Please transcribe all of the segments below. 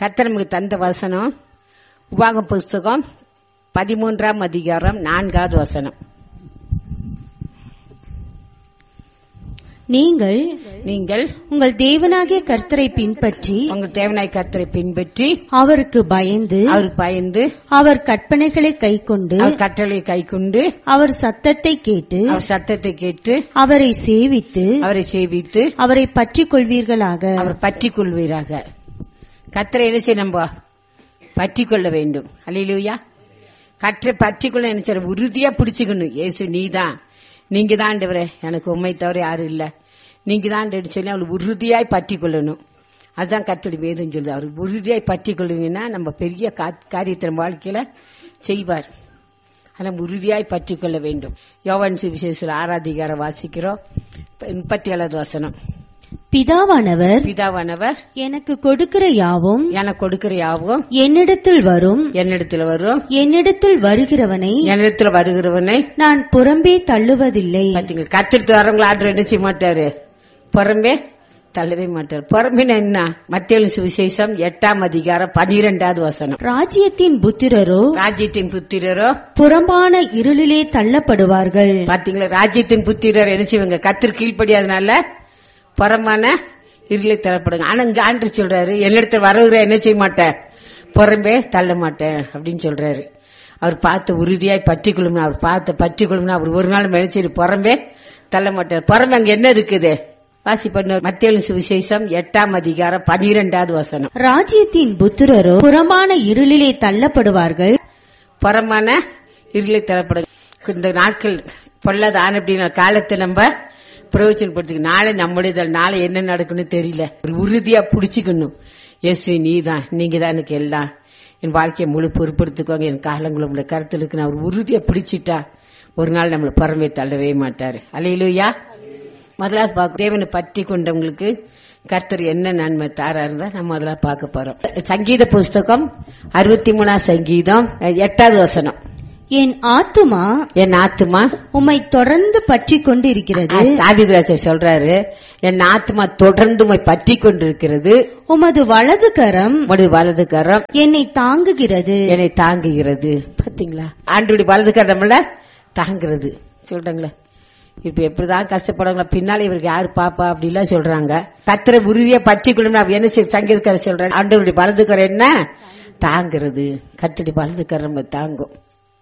கர்த்தர் நமக்கு தந்த வசனம் உபாக புஸ்தகம் பதிமூன்றாம் அதிகாரம் நான்காவது வசனம் நீங்கள் நீங்கள் உங்கள் தேவனாகிய கர்த்தரை பின்பற்றி உங்கள் தேவனாய் கர்த்தரை பின்பற்றி அவருக்கு பயந்து அவருக்கு பயந்து அவர் கற்பனைகளை கைக்கொண்டு அவர் கட்டளையை கைக்கொண்டு அவர் சத்தத்தை கேட்டு அவர் சத்தத்தை கேட்டு அவரை சேவித்து அவரை சேவித்து அவரை பற்றிக் கொள்வீர்களாக அவர் பற்றி கொள்வீராக கத்தரை என்ன செய்ய நம்ம பற்றி கொள்ள வேண்டும் அல்லையிலூயா கற்றை பற்றி கொள்ள என்ன செய்ய உறுதியா பிடிச்சுக்கணும் இயேசு நீதான் நீங்க தான் ஆண்டவரே எனக்கு உண்மை தவிர யாரும் இல்ல நீங்க தான் ஆண்டவரே சொல்லி அவளை உறுதியாய் பற்றி கொள்ளணும் அதுதான் கத்தடி வேதம் சொல்லுது அவர் உறுதியாய் பற்றி கொள்வீங்கன்னா நம்ம பெரிய கா- காரியத்தை நம்ம வாழ்க்கையில செய்வார் அதெல்லாம் உறுதியாய் பற்றி கொள்ள வேண்டும் யோவான் சுவிசேஷத்தில் ஆராதிகாரம் வாசிக்கிறோம் முப்பத்தி ஏழாவது வசனம் பிதாவானவர் பிதாவானவர் எனக்கு கொடுக்கிற யாவும் எனக்கு கொடுக்கிற யாவும் என்னிடத்தில் வரும் என்னிடத்தில் வரும் என்னிடத்தில் வருகிறவனை என்னிடத்தில் வருகிறவனை நான் புறம்பே தள்ளுவதில்லை பாத்தீங்களா கத்திரித்து வரவங்களை ஆர்டர் என்ன செய்ய மாட்டாரு புறம்பே தள்ளவே மாட்டார் புறம்பின என்ன மத்திய சுவிசேஷம் எட்டாம் அதிகாரம் பனிரெண்டாவது வசனம் ராஜ்யத்தின் புத்திரரோ ராஜ்யத்தின் புத்திரரோ புறம்பான இருளிலே தள்ளப்படுவார்கள் பாத்தீங்களா ராஜ்யத்தின் புத்திரர் என்ன செய்வாங்க கத்திர கீழ்ப்படியாதனால புறமான இருளை தரப்படுங்க ஆனா இங்க ஆண்டு சொல்றாரு என்னிடத்தில் வரவுகிற என்ன செய்ய மாட்டேன் புறம்பே தள்ள மாட்டேன் அப்படின்னு சொல்றாரு அவர் பார்த்து உறுதியாய் பற்றி கொள்ளும்னா அவர் பார்த்து பற்றி கொள்ளும்னா அவர் ஒரு நாள் நினைச்சிரு புறம்பே தள்ள மாட்டார் புறம்பு அங்க என்ன இருக்குது வாசி பண்ண மத்திய சுவிசேஷம் எட்டாம் அதிகாரம் பனிரெண்டாவது வசனம் ராஜ்யத்தின் புத்திரரோ புறம்பான இருளிலே தள்ளப்படுவார்கள் புறமான இருளை தரப்படுங்க இந்த நாட்கள் பொல்லாத ஆன அப்படின்னா காலத்தை நம்ம பிரயோஜனப்படுத்திக்க நாளை நம்முடைய நாளை என்ன நடக்குன்னு தெரியல ஒரு உறுதியா புடிச்சுக்கணும் இயேசு நீ தான் நீங்க தான் எனக்கு எல்லாம் என் வாழ்க்கையை முழு பொறுப்படுத்திக்கோங்க என் காலங்களை உங்களை கருத்தில் இருக்கு நான் ஒரு உறுதியா பிடிச்சிட்டா ஒரு நாள் நம்மளை புறமே தள்ளவே மாட்டாரு அலையிலுயா முதலாவது பார்க்க தேவனை பற்றி கொண்டவங்களுக்கு கர்த்தர் என்ன நன்மை தாராரு தான் நம்ம முதல்ல பார்க்க போறோம் சங்கீத புஸ்தகம் அறுபத்தி மூணாம் சங்கீதம் எட்டாவது வசனம் என் ஆத்துமா என் ஆத்துமா உம்மை தொடர்ந்து பற்றிக் கொண்டு இருக்கிறது சாவிதராஜர் சொல்றாரு என் ஆத்மா தொடர்ந்து உம்மை பற்றி கொண்டிருக்கிறது உமது வலது கரம் உடைய வலது கரம் என்னை தாங்குகிறது என்னை தாங்குகிறது பாத்தீங்களா ஆண்டுடைய வலது கரம்ல தாங்குறது சொல்றாங்களே இப்ப எப்படிதான் கஷ்டப்படுறாங்களா பின்னால இவருக்கு யாரு பாப்பா அப்படிலாம் சொல்றாங்க கத்திர உறுதியா பற்றி கொள்ளணும் என்ன செய்ய- சங்கீதக்காரர் சொல்றாரு ஆண்டவருடைய வலது கரம் என்ன தாங்குறது கத்தடி வலது கரம் நம்மளை தாங்கும்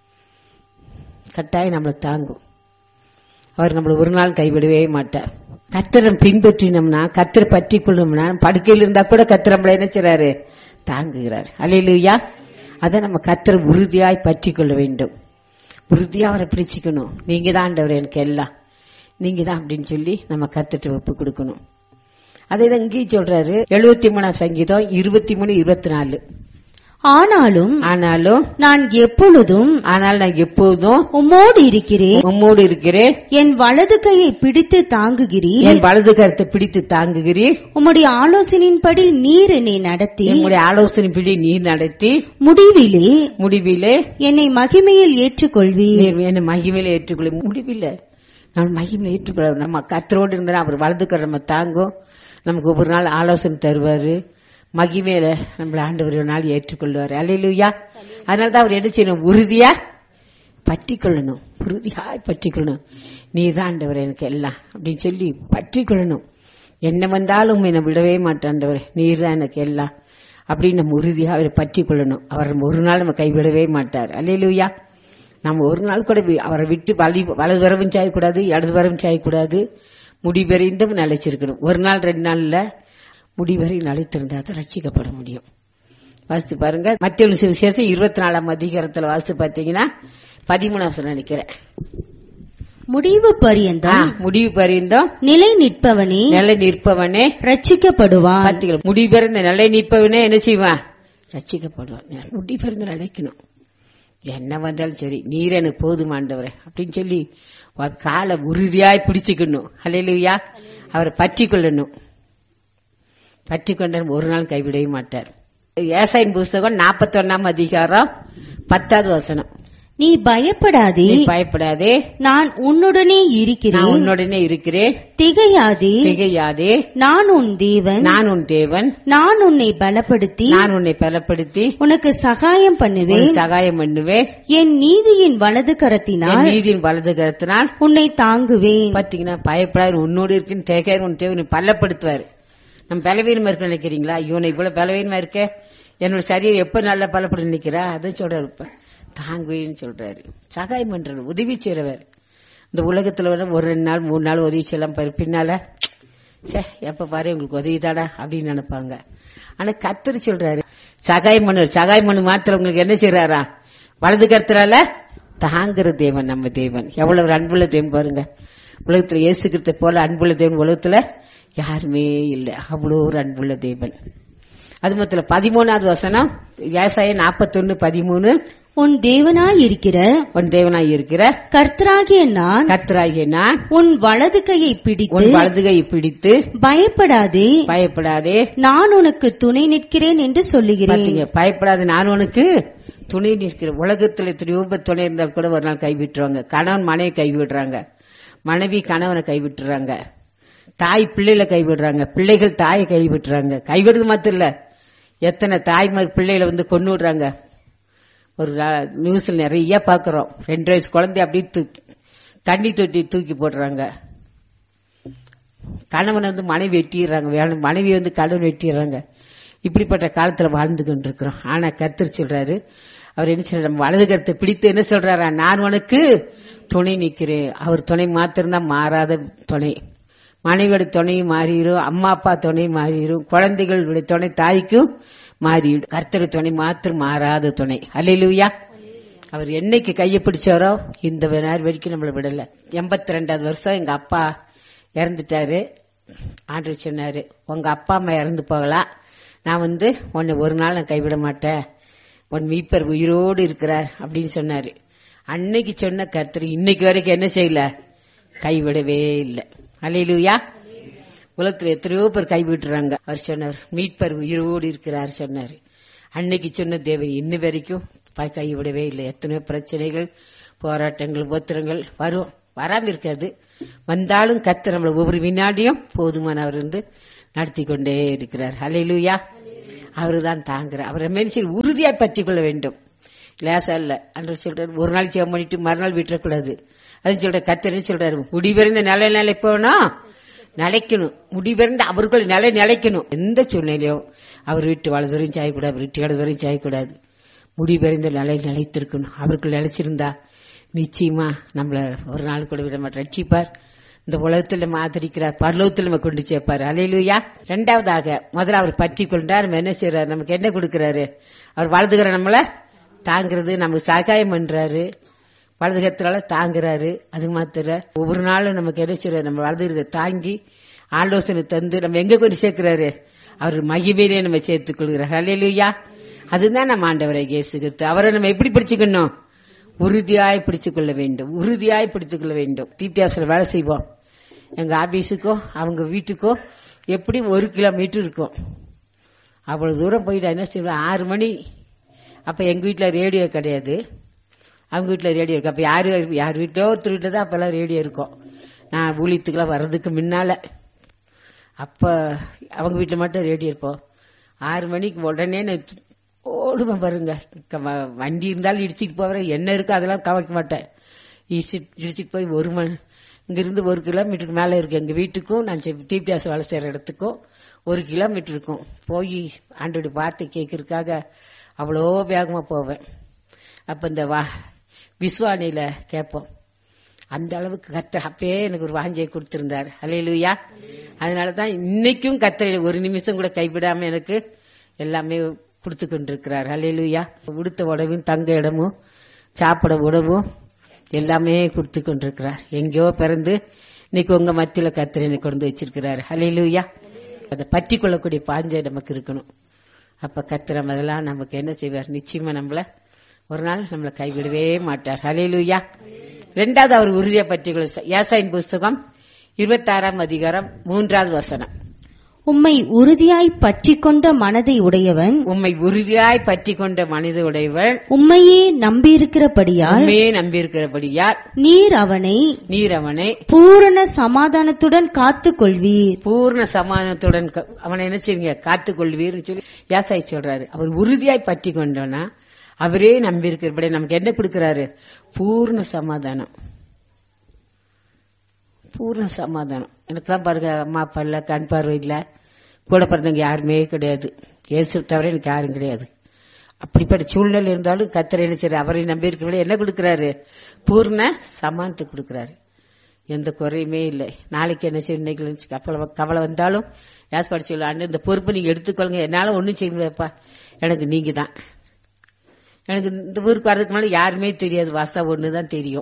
கட்டாயம் நம்மளை தாங்கும் அவர் நம்மளை ஒரு நாள் கைவிடவே மாட்டார் கத்திரம் பின்பற்றினோம்னா கத்திர பற்றி கொள்ளணும்னா படுக்கையில் இருந்தா கூட கத்திர நம்மளை என்ன செய்றாரு தாங்குகிறார் அல்லையா அதை நம்ம கத்திர உறுதியாய் பற்றி கொள்ள வேண்டும் உறுதியா அவரை பிடிச்சிக்கணும் நீங்க தான் ஆண்டவர் எனக்கு எல்லாம் நீங்க தான் அப்படின்னு சொல்லி நம்ம கத்துட்டு ஒப்பு கொடுக்கணும் அதே தான் இங்கேயும் சொல்றாரு எழுபத்தி மூணாம் சங்கீதம் இருபத்தி மூணு இருபத்தி நாலு ஆனாலும் ஆனாலும் நான் எப்பொழுதும் ஆனால் நான் எப்போதும் உம்மோடு இருக்கிறேன் உம்மோடு இருக்கிறேன் என் வலது கையை பிடித்து தாங்குகிறீர் என் வலது கருத்தை பிடித்து தாங்குகிறீர் உம்முடைய ஆலோசனையின்படி நீர் என்னை நடத்தி என்னுடைய ஆலோசனை பிடி நீர் நடத்தி முடிவிலே முடிவிலே என்னை மகிமையில் ஏற்றுக்கொள்வீர் நீர் என்னை மகிமையில ஏற்றுக்கொள்ள முடிவில்லை நம்ம மகிமையில ஏற்றுக்கொள்ள நம்ம கத்தரோடு இருந்தா அவர் வலதுக்கிற நம்ம தாங்கும் நமக்கு ஒவ்வொரு நாள் ஆலோசனை தருவாரு மகிமையில நம்மள ஆண்டவர் ஒரு நாள் ஏற்றுக்கொள்வாரு அல்லையிலுயா அதனால தான் அவர் என்ன செய்யணும் உறுதியா பற்றி கொள்ளணும் உறுதியாய் பற்றி கொள்ளணும் நீ தான் ஆண்டவர் எனக்கு எல்லாம் அப்படின்னு சொல்லி பற்றி கொள்ளணும் என்ன வந்தாலும் என்னை விடவே மாட்டாண்டவர் நீர் தான் எனக்கு எல்லாம் அப்படின்னு நம்ம உறுதியாக அவரை பற்றி கொள்ளணும் அவர் நம்ம ஒரு நாள் நம்ம கைவிடவே மாட்டார் அல்லையிலுயா நம்ம ஒரு நாள் கூட வி- அவரை விட்டு வலி வலது வரவும் சாயக்கூடாது இடது வரவும் சாயக்கூடாது முடிவெறிந்தும் நிலைச்சிருக்கணும் ஒரு நாள் ரெண்டு நாள்ல முடிவரை நிலைத்திருந்தா தான் ரட்சிக்கப்பட முடியும் வாசித்து பாருங்க மத்திய விசேஷம் இருபத்தி நாலாம் அதிகாரத்துல வாசித்து பாத்தீங்கன்னா பதிமூணாவது நினைக்கிறேன் முடிவு ஆ, பரியந்தம் முடிவு பரிந்தோம் நிலை நிற்பவனே நிலை நிற்பவனே ரட்சிக்கப்படுவான் பார்த்தீங்களா முடிபெருந்த நிலை நிற்பவனே என்ன செய்வான் ரட்சிக்கப்படுவான் முடிபெருந்து நிலைக்கணும் என்ன வந்தாலும் சரி நீர் எனக்கு போதுமாண்டவரே அப்படின்னு சொல்லி ஒரு காலை உறுதியாய் பிடிச்சுக்கணும் அல்லையா அவரை பற்றி கொள்ளணும் பற்றி கொண்டார் ஒரு நாள் கைவிடவே மாட்டார் ஏசாயின் புஸ்தகம் நாற்பத்தொன்னாம் அதிகாரம் பத்தாவது வசனம் நீ பயப்படாதே நீ பயப்படாதே நான் உன்னுடனே நான் இருக்கிறேன் உன்னுடனே இருக்கிறேன் திகையாதே திகையாதே நான் உன் தேவன் நான் உன் தேவன் நான் உன்னை பலப்படுத்தி நான் உன்னை பலப்படுத்தி உனக்கு சகாயம் பண்ணுவேன் உனக்கு சகாயம் பண்ணுவேன் என் நீதியின் வலது கரத்தினால் என் நீதியின் வலது கருத்தினால் உன்னை தாங்குவேன் பாத்தீங்கன்னா பயப்படாது உன்னோடு இருக்குன்னு தேக்காரு உன் தேவனை பலப்படுத்துவாரு நம்ம பலவீனமா இருக்கு நினைக்கிறீங்களா இவனை இவ்வளவு பலவீனமா இருக்க என்னோட சரீரம் எப்ப நல்லா பலப்படும் நிக்கிறா அதுவும் சொல்றாரு இப்ப தாங்குவேன்னு சொல்றாரு சகாயம் பண்றாரு உதவி செய்றவர் இந்த உலகத்துல வந்து ஒரு ரெண்டு நாள் மூணு நாள் உதவி செய்யலாம் பாரு பின்னால சே எப்ப பாரு உங்களுக்கு உதவி தாடா அப்படின்னு நினைப்பாங்க ஆனா கத்தர் சொல்றாரு சகாயம் பண்ணுவார் சகாயம் பண்ணு மாத்திரம் உங்களுக்கு என்ன செய்யறாரா வலது கருத்துறால தாங்குற தேவன் நம்ம தேவன் எவ்வளவு ஒரு அன்புள்ள தேவன் பாருங்க உலகத்துல இயேசு கிறிஸ்து போல அன்புள்ள தேவன் உலகத்துல யாருமே இல்லை அவ்வளோ ஒரு அன்புள்ள தேவன் அது மொத்தம் பதிமூணாவது வசனம் ஏசாய நாற்பத்தொன்னு பதிமூணு உன் தேவனாய் இருக்கிற உன் தேவனாய் இருக்கிற கர்த்தராகிய நான் கர்த்தராகிய நான் உன் வலது கையை பிடித்து உன் வலதுகை பிடித்து பயப்படாதே பயப்படாதே நான் உனக்கு துணை நிற்கிறேன் என்று சொல்லுகிறேன் பாத்தீங்க பயப்படாத நான் உனக்கு துணை நிற்கிறேன் உலகத்துல திரும்ப துணை இருந்தால் கூட ஒரு நாள் கைவிட்டுருவாங்க கணவன் மனைவி கைவிடுறாங்க மனைவி கணவனை கைவிட்டுறாங்க தாய் பிள்ளைகளை கைவிடுறாங்க பிள்ளைகள் தாயை கைவிட்டுறாங்க கைவிடுறது மாத்திரம் இல்ல எத்தனை தாய்மார் பிள்ளைகளை வந்து கொண்டு விடுறாங்க ஒரு நா- நியூஸ்ல நிறைய பாக்குறோம் ரெண்டு வயசு குழந்தை அப்படியே தூக்கி தண்ணி தொட்டி தூக்கி போடுறாங்க கணவன் வந்து மனைவி வெட்டிடுறாங்க வேணும் மனைவி வந்து கணவன் வெட்டிடுறாங்க இப்படிப்பட்ட காலத்துல வாழ்ந்து கொண்டிருக்கிறோம் ஆனா கர்த்தர் சொல்றாரு அவர் என்ன சொல்றாரு நம்ம வலது கருத்தை பிடித்து என்ன சொல்றாரா நான் உனக்கு துணை நிக்கிறேன் அவர் துணை மாத்திரம்தான் மாறாத துணை மனைவியோட துணையும் மாறிடும் அம்மா அப்பா துணை மாறிடும் குழந்தைகளுடைய துணை தாய்க்கும் மாறிடும் கர்த்தர் துணை மாத்திரம் மாறாத துணை அல்லையிலுயா அவர் என்னைக்கு கையை பிடிச்சாரோ இந்த நேரம் வரைக்கும் நம்மளை விடல எண்பத்தி ரெண்டாவது வருஷம் எங்க அப்பா இறந்துட்டாரு ஆண்டு சொன்னாரு உங்க அப்பா அம்மா இறந்து போகலாம் நான் வந்து உன்னை ஒரு நாள் நான் கைவிட மாட்டேன் உன் மீப்பர் உயிரோடு இருக்கிறார் அப்படின்னு சொன்னாரு அன்னைக்கு சொன்ன கர்த்தர் இன்னைக்கு வரைக்கும் என்ன செய்யல கைவிடவே இல்லை அலையிலுயா உலகத்துல எத்தனையோ பேர் கைவிட்டுறாங்க அவர் சொன்னார் மீட்பர் உயிரோடு இருக்கிறார் சொன்னாரு அன்னைக்கு சொன்ன தேவன் இன்ன வரைக்கும் ப- கைவிடவே இல்லை எத்தனையோ பிரச்சனைகள் போராட்டங்கள் உபத்திரங்கள் வரும் வராம இருக்காது வந்தாலும் கத்து நம்மள ஒவ்வொரு வினாடியும் போதுமானவர் இருந்து நடத்தி கொண்டே இருக்கிறார் அலையிலுயா அவரு தான் தாங்குறார் அவரை மனுஷன் உறுதியா பற்றி கொள்ள வேண்டும் லேசா இல்ல அன்று சொல்றாரு ஒரு நாள் ஜெபம் பண்ணிட்டு மறுநாள் விட்டுறக்கூடாது அது சொல்ற கத்தர்னு சொல்றாரு முடிவிருந்த நிலை நிலை போனோம் நிலைக்கணும் முடிவிருந்த அவர்கள் நிலை நிலைக்கணும் எந்த சூழ்நிலையும் அவர் வீட்டு வலதுவரையும் சாயக்கூடாது அவர் வீட்டு இடதுவரையும் சாயக்கூடாது முடிவிருந்த நிலை நிலைத்திருக்கணும் அவர்கள் நிலைச்சிருந்தா நிச்சயமா நம்மள ஒரு நாள் கூட விட மாட்டோம் ரட்சிப்பார் இந்த உலகத்தில் நம்ம ஆதரிக்கிறார் பரலோகத்தில் நம்ம கொண்டு சேர்ப்பார் அலையிலுயா ரெண்டாவதாக முதல்ல அவர் பற்றி கொண்டார் நம்ம என்ன செய்யறாரு நமக்கு என்ன கொடுக்கறாரு அவர் வலதுகிற நம்மள தாங்கிறது நமக்கு சகாயம் பண்றாரு வலதுகத்தினால தாங்குறாரு அது மாத்திர ஒவ்வொரு நாளும் நமக்கு என்ன செய்யறாரு நம்ம வலதுகிறத தாங்கி ஆலோசனை தந்து நம்ம எங்க கொண்டு சேர்க்கிறாரு அவர் மகிமையிலே நம்ம சேர்த்துக் கொள்கிறார் அலையிலுயா அதுதான் நம்ம ஆண்டவரை இயேசுகிறது அவரை நம்ம எப்படி பிடிச்சுக்கணும் உறுதியாய் பிடித்துக் கொள்ள வேண்டும் உறுதியாய் பிடித்துக் கொள்ள வேண்டும் தீப்தியாசில் வேலை செய்வோம் எங்க ஆபீஸுக்கோ அவங்க வீட்டுக்கோ எப்படி ஒரு கிலோமீட்டர் இருக்கும் அவ்வளவு தூரம் போயிட்டு என்ன செய்வோம் ஆறு மணி அப்ப எங்க வீட்டுல ரேடியோ கிடையாது அவங்க வீட்டுல ரேடியோ இருக்கு அப்ப யாரு யார் வீட்டிலோ ஒருத்தர் வீட்டுல தான் அப்பெல்லாம் ரேடியோ இருக்கும் நான் ஊழியத்துக்கெல்லாம் வர்றதுக்கு முன்னால அப்ப அவங்க வீட்டுல மட்டும் ரேடியோ இருப்போம் ஆறு மணிக்கு உடனே நான் ஓடுவேன் பாருங்க க- வ- வண்டி இருந்தாலும் இடிச்சிட்டு போவேன் என்ன இருக்கோ அதெல்லாம் கவனிக்க மாட்டேன் இடிச்சிட்டு இடிச்சிட்டு போய் ஒரு மணி இங்கிருந்து ஒரு கிலோமீட்டருக்கு மேல இருக்கு எங்க வீட்டுக்கும் நான் தீப்தியாசம் வேலை செய்யற இடத்துக்கும் ஒரு கிலோமீட்டர் இருக்கும் போய் ஆண்டோட வார்த்தை கேட்கறதுக்காக அவ்வளோ வேகமா போவேன் அப்ப இந்த வா விஸ்வானில கேட்போம் அந்த அளவுக்கு கத்தர் அப்பயே எனக்கு ஒரு வாஞ்சையை கொடுத்திருந்தார் அலையிலுயா அதனாலதான் இன்னைக்கும் கத்தரை ஒரு நிமிஷம் கூட கைவிடாம எனக்கு எல்லாமே கொடுத்து கொண்டிருக்கிறார் அலையிலுயா உடுத்த உடவும் தங்க இடமும் சாப்பிட உணவும் எல்லாமே கொடுத்து கொண்டிருக்கிறார் எங்கேயோ பிறந்து இன்னைக்கு உங்க மத்தியில கத்தரை எனக்கு கொண்டு வச்சிருக்கிறார் அலையிலுயா அதை பற்றி கொள்ளக்கூடிய பாஞ்சை நமக்கு இருக்கணும் அப்ப கத்திர முதலாம் நமக்கு என்ன செய்வார் நிச்சயமா நம்மள ஒரு நாள் நம்மளை கைவிடவே மாட்டார் ஹalleluya ரெண்டாவது அவர் உறுதியை பற்றி ஏசாயின் புஸ்தகம் இருபத்தாறாம் அதிகாரம் மூன்றாவது வசனம் உம்மை உறுதியாய் பற்றிக் கொண்ட மனதை உடையவன் உம்மை உறுதியாய் பற்றி கொண்ட மனித உடையவள் உம்மையே நம்பியிருக்கிறபடியால் உண்மையே நம்பியிருக்கிறபடியால் நீர் அவனை நீர் அவனை பூரண சமாதானத்துடன் காத்துக் கொள்வீர் பூர்ண சமாதானத்துடன் க- அவனை என்ன செய்வீங்க காத்துக் கொள்வீர்னு சொல்லி யாசாய் சொல்றாரு அவர் உறுதியாய் பற்றி கொண்டோன்னா அவரே நம்பியிருக்கிறபடி நமக்கு என்ன கொடுக்கிறாரு பூர்ண சமாதானம் பூர்ண சமாதானம் எனக்குலாம் பாருங்க அம்மா அப்பா இல்ல கண் பார்வை இல்ல கூட பிறந்தவங்க யாருமே கிடையாது இயேசு தவிர எனக்கு யாரும் கிடையாது அப்படிப்பட்ட சூழ்நிலை இருந்தாலும் கத்தரை என்ன செய்யறாரு அவரை நம்பி இருக்கிறவங்களே என்ன கொடுக்கிறாரு பூர்ண சமானத்தை கொடுக்கிறாரு எந்த குறையுமே இல்லை நாளைக்கு என்ன செய்யும் இன்னைக்கு கவலை கவலை வந்தாலும் யாஸ் படிச்சு அண்ணன் இந்த பொறுப்பை நீங்க எடுத்துக்கொள்ளுங்க என்னால ஒன்றும் செய்ய முடியாதுப்பா எனக்கு நீங்க தான் எனக்கு இந்த ஊருக்கு வர்றதுக்கு முன்னாடி யாருமே தெரியாது வாசா ஒன்று தான் தெரியும்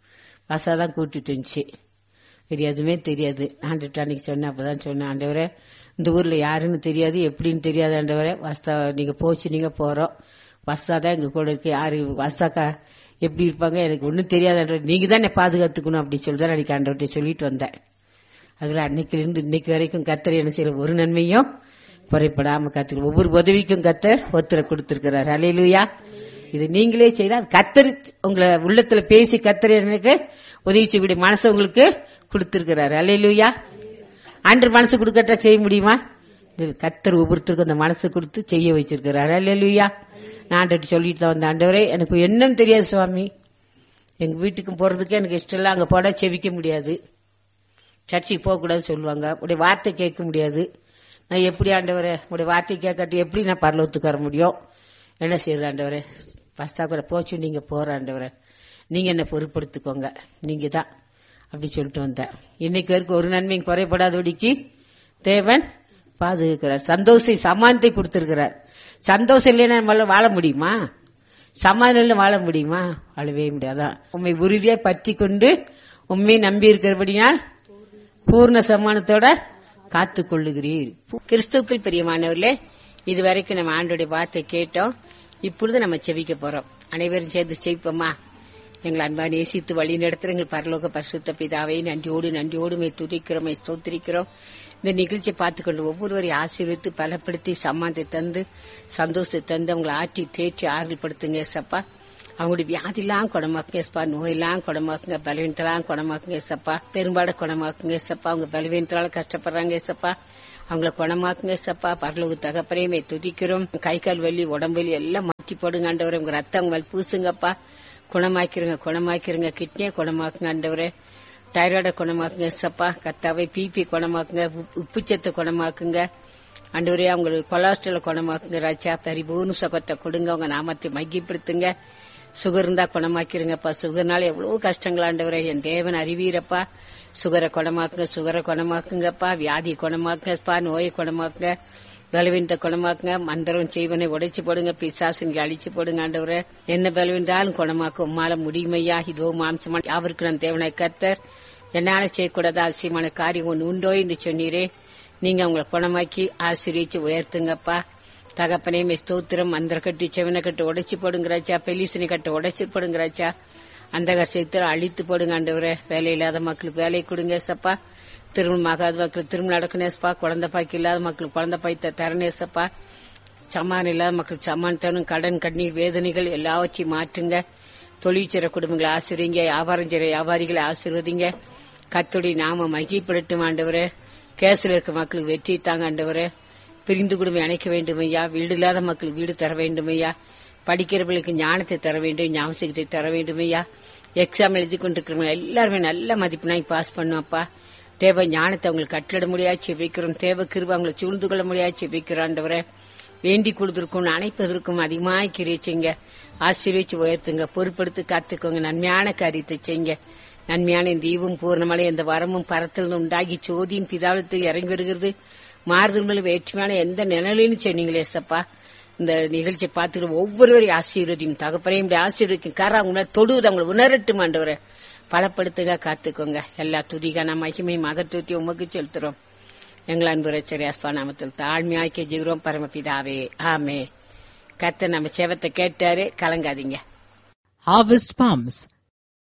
வாசா தான் கூட்டிட்டு இருந்துச்சு வேறு எதுவுமே தெரியாது ஆண்டுட்டு அன்னைக்கு சொன்னேன் அப்பதான் சொன்னேன் ஆண்டவரே இந்த ஊர்ல யாருன்னு தெரியாது எப்படின்னு தெரியாது ஆண்டவரே வாஸ்தா நீங்க போச்சு நீங்க போறோம் வஸ்தா தான் எங்க கூட இருக்கு யாரு வஸ்தாக்கா எப்படி இருப்பாங்க எனக்கு ஒன்றும் தெரியாது ஆண்டவரே. நீங்க தான் என்னை பாதுகாத்துக்கணும் அப்படி சொல்லி தான் அன்னைக்கு ஆண்டவர்கிட்ட சொல்லிட்டு வந்தேன் அதுல அன்னைக்குல இருந்து இன்னைக்கு வரைக்கும் கத்தர் என்ன செய்யற ஒரு நன்மையும் குறைப்படாம கத்தர் ஒவ்வொரு உதவிக்கும் கத்தர் ஒருத்தரை கொடுத்திருக்கிறார் அலையிலுயா இது நீங்களே செய்யலாம் அது கத்தர் உங்களை உள்ளத்துல பேசி கத்தர் எனக்கு உதவி செய்யக்கூடிய மனசை உங்களுக்கு கொடுத்திருக்கிறார் அலையிலுயா அன்று மனசு கொடுக்கட்டா செய்ய முடியுமா இது கத்தர் ஒவ்வொருத்தருக்கும் அந்த மனசு கொடுத்து செய்ய வச்சிருக்கிறார் அலையிலுயா நான் ஆண்டவர்கிட்ட சொல்லிட்டு தான் வந்தேன் ஆண்டவரே எனக்கு என்னன்னு தெரியாது சுவாமி எங்க வீட்டுக்கும் போறதுக்கு எனக்கு இஷ்டம் இல்லை அங்க போட செவிக்க முடியாது சர்ச்சுக்கு போகக்கூடாது சொல்லுவாங்க உடைய வார்த்தை கேட்க முடியாது நான் எப்படி ஆண்டவரே உடைய வார்த்தை கேட்காட்டி எப்படி நான் பரலோகத்துக்கு வர முடியும் என்ன செய்யுது ஆண்டவரே பஸ்தா கூட போச்சு நீங்க போற ஆண்டவரே நீங்க என்ன பொறுப்படுத்திக்கோங்க நீங்க தான் அப்படி சொல்லிட்டு வந்தேன் இன்னைக்கு வரைக்கும் ஒரு நன்மையும் குறைபடாதபடிக்கு தேவன் பாதுகாக்கிறார் சந்தோஷ சமானத்தை கொடுத்திருக்கிறார் சந்தோஷம் இல்லைன்னா நம்மளால வாழ முடியுமா சமாதானம் வாழ முடியுமா வாழவே முடியாதான் உண்மை உறுதியாய் பற்றி கொண்டு உண்மை நம்பி இருக்கிறபடியால் பூர்ண சமானத்தோட காத்து கொள்ளுகிறீர் கிறிஸ்துக்கள் பிரியமானவர்களே இதுவரைக்கும் நம்ம ஆண்டோடைய வார்த்தை கேட்டோம் இப்பொழுது நம்ம செவிக்க போறோம் அனைவரும் சேர்ந்து செவிப்போமா எங்கள் அன்பா நேசித்து வழி நடத்துற எங்கள் பரலோக பரிசுத்த பிதாவை நன்றியோடு நன்றியோடு மே துதிக்கிறோம் மே ஸ்தோத்திரிக்கிறோம் இந்த நிகழ்ச்சியை பார்த்துக்கொண்டு ஒவ்வொருவரையும் ஆசீர்வித்து பலப்படுத்தி சம்மானத்தை தந்து சந்தோஷத்தை தந்து அவங்களை ஆற்றி தேற்றி ஆறுதல் படுத்துங்க சப்பா அவங்களுடைய வியாதிலாம் குணமாக்குங்க சப்பா நோயெல்லாம் குணமாக்குங்க பலவீனத்தெல்லாம் குணமாக்குங்க சப்பா பெரும்பாட குணமாக்குங்க சப்பா அவங்க பலவீனத்தால கஷ்டப்படுறாங்க சப்பா அவங்கள குணமாக்குங்க சப்பா பரலோக தகப்பறையுமே துதிக்கிறோம் கை கால் வலி உடம்பு வலி எல்லாம் மாற்றி போடுங்க ஆண்டவரே உங்க ரத்தம் வலி பூசுங்கப்பா குணமாக்கிருங்க குணமாக்கிருங்க கிட்னியை குணமாக்குங்க ஆண்டவரே டைராய்டை குணமாக்குங்க சப்பா கத்தாவை பிபி குணமாக்குங்க உப்- உப்புச்சத்தை குணமாக்குங்க ஆண்டவரே அவங்களுக்கு கொலாஸ்ட்ரால் குணமாக்குங்க ராஜா பரிபூர்ண சுகத்தை கொடுங்க உங்க நாமத்தை மையப்படுத்துங்க சுகர் இருந்தா குணமாக்கிருங்கப்பா சுகர்னால எவ்வளவு கஷ்டங்கள் ஆண்டவரே என் தேவன் அறிவீரப்பா சுகரை குணமாக்குங்க சுகரை குணமாக்குங்கப்பா வியாதி குணமாக்குங்கப்பா நோயை குணமாக்குங்க பலவீனத்தை குணமாக்குங்க மந்திரம் செய்வனை உடைச்சு போடுங்க பிசாசுங்க அழிச்சு போடுங்க ஆண்டவரே என்ன பலவீனாலும் குணமாக்கும் உம்மால முடியுமையா இதோ மாம்சமான யாவருக்கு நான் தேவனாய் கர்த்தர் என்னால செய்யக்கூடாத அவசியமான காரியம் ஒன்று உண்டோ என்று சொன்னீரே நீங்க அவங்களை குணமாக்கி ஆசிரியச்சு உயர்த்துங்கப்பா தகப்பனே மே ஸ்தோத்திரம் மந்திர கட்டி செவனை கட்டு உடைச்சு போடுங்கிறாச்சா பெலிசனை கட்டு உடைச்சு போடுங்கிறாச்சா அந்த கஷ்டத்தை அழித்து போடுங்க ஆண்டவரே வேலை இல்லாத மக்களுக்கு வேலை கொடுங்க சப்பா திருமணம் ஆகாத மக்களுக்கு திருமணம் நடக்கணேசப்பா குழந்தை பாய்க்கு இல்லாத மக்களுக்கு குழந்தை பாய்த்த தரணேசப்பா சமான் இல்லாத மக்களுக்கு சமான் தரும் கடன் கண்ணீர் வேதனைகள் எல்லாவற்றையும் மாற்றுங்க தொழிற்சிற குடும்பங்களை ஆசிரியங்க வியாபாரம் செய்ற வியாபாரிகளை ஆசீர்வதிங்க கத்துடைய நாம மகிப்படட்டும் ஆண்டவரே கேஸ்ல இருக்க மக்களுக்கு வெற்றி தாங்க ஆண்டவரே பிரிந்து குடும்பம் இணைக்க வேண்டும் ஐயா வீடு இல்லாத மக்களுக்கு வீடு தர வேண்டும் ஐயா படிக்கிறவர்களுக்கு ஞானத்தை தர வேண்டும் ஞாபகத்தை தர வேண்டும் ஐயா எக்ஸாம் எழுதி கொண்டிருக்கிறவங்க எல்லாருமே நல்ல மதிப்பெண்ணாய் பாஸ் பண்ணுவாப்பா தேவ ஞானத்தை அவங்களுக்கு கட்டளிட முடியாது செபிக்கிறோம் தேவ கிருப அவங்களை சூழ்ந்து கொள்ள முடியாது செபிக்கிறாண்டவரே வேண்டிக் கொள்வதற்கும் அணைப்பதற்கும் அதிகமாய் கிரியச்சிங்க ஆசீர்வச்சு உயர்த்துங்க பொறுப்படுத்தி காத்துக்கோங்க நன்மையான காரியத்தை செய்யுங்க நன்மையான இந்த ஈவும் பூர்ணமான இந்த வரமும் பரத்தில் உண்டாகி சோதியின் பிதாவத்தில் இறங்கி வருகிறது மாறுதல் வேற்றுமையான எந்த நிழலின்னு சொன்னீங்களே சப்பா இந்த நிகழ்ச்சியை பார்த்துட்டு ஒவ்வொருவரையும் ஆசீர்வதியும் தகப்பனையும் இப்படி ஆசீர்வதிக்கும் காரணம் அவங்க உணர் தொடுவது அவங்களை உணரட்டும் ஆண்டவரை பலப்படுத்துக காத்துக்கோங்க எல்லா துதிகான மகிமை மகத்துவத்தை உமக்கு செலுத்துறோம் எங்கள் அன்பு ரச்சரியாஸ்பா நாமத்தில் தாழ்மையாக்கி ஜீகிறோம் பரமபிதாவே ஆமே கத்த நம்ம செவத்தை கேட்டாரு கலங்காதீங்க Harvest Palms.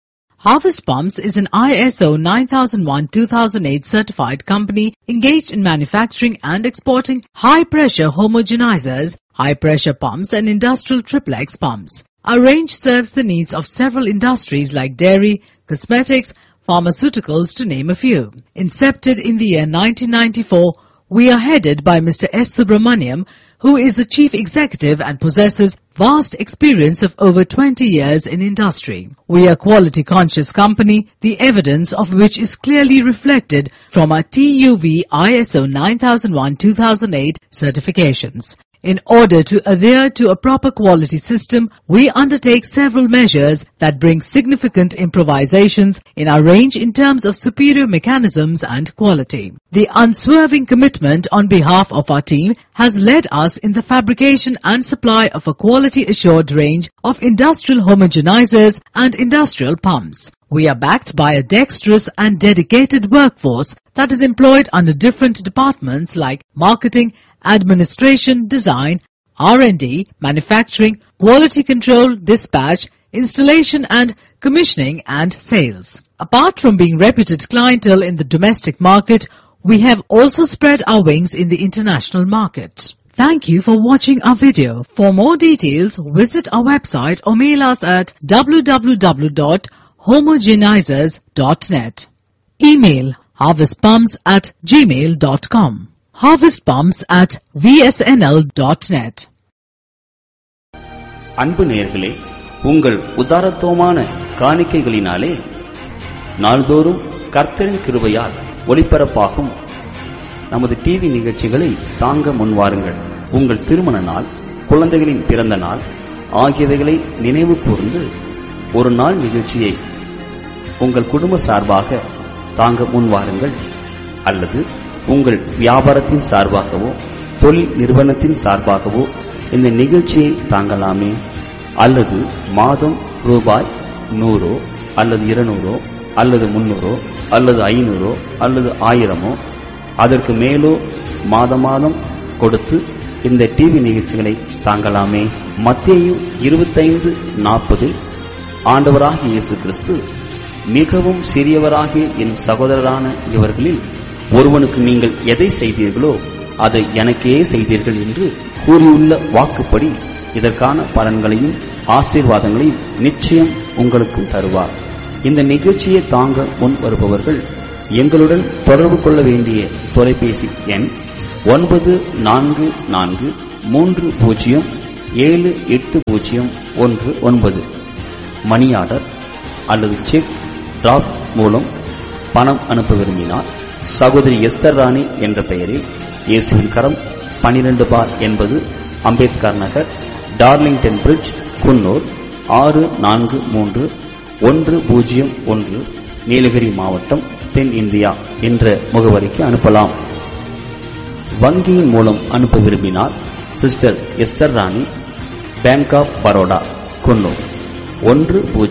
Harvest Pumps is an ISO 9001-2008 certified company engaged in manufacturing and exporting high-pressure homogenizers, high-pressure pumps and industrial triplex pumps. Our range serves the needs of several industries like dairy, cosmetics, pharmaceuticals to name a few. Incepted in the year 1994, we are headed by Mr. S. Subramaniam, who is the chief executive and possesses vast experience of over 20 years in industry. We are a quality conscious company, the evidence of which is clearly reflected from our TUV ISO 9001-2008 certifications. In order to adhere to a proper quality system, we undertake several measures that bring significant improvisations in our range in terms of superior mechanisms and quality. The unswerving commitment on behalf of our team has led us in the fabrication and supply of a quality assured range of industrial homogenizers and industrial pumps. We are backed by a dexterous and dedicated workforce that is employed under different departments like marketing, administration, design, R&D, manufacturing, quality control, dispatch, installation and commissioning and sales. Apart from being reputed clientele in the domestic market, we have also spread our wings in the international market. Thank you for watching our video. For more details, visit our website or mail us at www.homogenizers.net. Email harvestpumps at gmail.com. Harvestpumps at vsnl.net. அன்பு நேயர்களே உங்கள் உதாரத்துவமான காணிக்கைகளினாலே நாள்தோறும் கர்த்தரின் கிருபையால் ஒளிபரப்பாகும் நமது TV நிகழ்ச்சிகளை தாங்க முன்வாருங்கள் உங்கள் திருமண நாள் குழந்தைகளின் பிறந்த நாள் ஆகியவைகளை நினைவு கூர்ந்து ஒரு நாள் நிகழ்ச்சியை உங்கள் குடும்ப சார்பாக தாங்க முன்வாருங்கள் அல்லது உங்கள் வியாபாரத்தின் சார்பாகவோ தொழில் நிறுவனத்தின் சார்பாகவோ இந்த நிகழ்ச்சியை தாங்கலாமே அல்லது மாதம் ரூபாய் நூறோ அல்லது இருநூறோ அல்லது முன்னூறோ அல்லது ஐநூறோ அல்லது ஆயிரமோ அதற்கு மேலோ மாத மாதம் கொடுத்து இந்த டிவி நிகழ்ச்சிகளை தாங்கலாமே மத்தேயு இருபத்தைந்து நாற்பதில் ஆண்டவராகிய இயேசு கிறிஸ்து மிகவும் சிறியவராகிய என் சகோதரரான இவர்களில் ஒருவனுக்கு நீங்கள் எதை செய்தீர்களோ அதை எனக்கே செய்தீர்கள் என்று கூறியுள்ள வாக்குப்படி இதற்கான பலன்களையும் ஆசீர்வாதங்களையும் நிச்சயம் உங்களுக்கும் தருவார் இந்த நிகழ்ச்சியை தாங்க முன் வருபவர்கள் எங்களுடன் தொடர்பு கொள்ள வேண்டிய தொலைபேசி எண் ஒன்பது நான்கு நான்கு மூன்று பூஜ்ஜியம் ஏழு எட்டு பூஜ்ஜியம் ஒன்று ஒன்பது மணி ஆர்டர் அல்லது செக் டிராப் மூலம் பணம் அனுப்ப விரும்பினால் சகோதரி எஸ்தர் ராணி என்ற பெயரில் இயேசுவின் கரம் பனிரெண்டு பார் என்பது அம்பேத்கர் நகர் டார்லிங்டன் பிரிட்ஜ் குன்னூர் ஆறு நான்கு மூன்று ஒன்று பூஜ்ஜியம் ஒன்று நீலகிரி மாவட்டம் தென் இந்தியா என்ற முகவரிக்கு அனுப்பலாம் வங்கியின் மூலம் அனுப்ப விரும்பினால் sister Esther Rani Bank of Baroda Coonoor ஒன்று பூஜ்ஜியம்